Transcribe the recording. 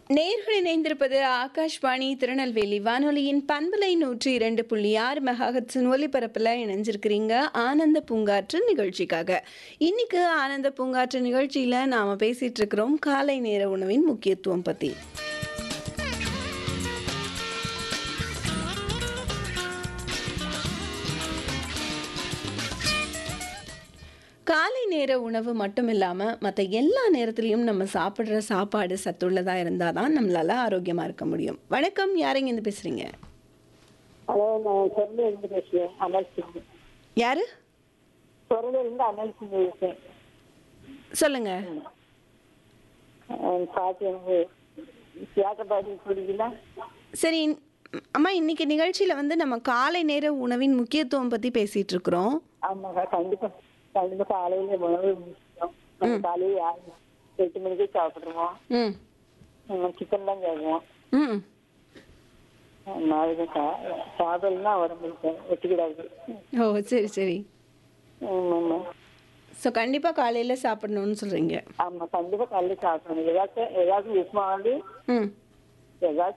நேர்கள் இணைந்திருப்பது ஆகாஷ்வாணி திருநெல்வேலி வானொலியின் பண்பலை நூற்றி இரண்டு புள்ளி ஆறு மெகாஹட்ஸின் ஒலிபரப்பில் இணைஞ்சிருக்கிறீங்க ஆனந்த பூங்காற்று நிகழ்ச்சிக்காக இன்னைக்கு ஆனந்த பூங்காற்று நிகழ்ச்சியில் நாம் பேசிட்டு இருக்கிறோம் காலை நேர உணவின் முக்கியத்துவம் பற்றி காலை நேர உணவு மட்டும் இல்லாமல் மற்ற எல்லா நேரத்துலையும் நம்ம சாப்பிட்ற சாப்பாடு சத்துள்ளதாக இருந்தால் தான் நம்மளால் ஆரோக்கியமாக இருக்க முடியும் வணக்கம் யாரைங்க இருந்து பேசுகிறீங்க ஹலோ நான் சொர்ண இருந்து பேசுகிறேன் அமல் சிங் யார் சொர்ண இருந்து அமல் சிங் பேசுகிறேன் சொல்லுங்க பார்த்து எனக்கு தியாகபாடி குடிக்கல சரி இன்- அம்மா இன்னைக்கு நிகழ்ச்சியில் வந்து நம்ம காலை நேர உணவின் முக்கியத்துவம் பற்றி பேசிகிட்டு இருக்கிறோம் ஆமாக்கா கண்டிப்பாக கண்டிப்பாக காலையில் உணவு முக்கியம் நம்ம காலையில் யாரு எட்டு மணிக்கு சாப்பிட்ருவோம் ம் சிக்கன் தான் கேட்குவோம் ம் நாளைக்கு சா சாப்பிடலாம் உடம்புக்கு ஒத்துக்கிடாது ஓ சரி சரி ஆமாம் ஸோ கண்டிப்பாக காலையில் சாப்பிடணும்னு சொல்கிறீங்க ஆமாம் கண்டிப்பாக காலையில் சாப்பிடணும் ஏதாச்சும் ஏதாச்சும் உப்புமா வந்து ம் ஏதாச்சும்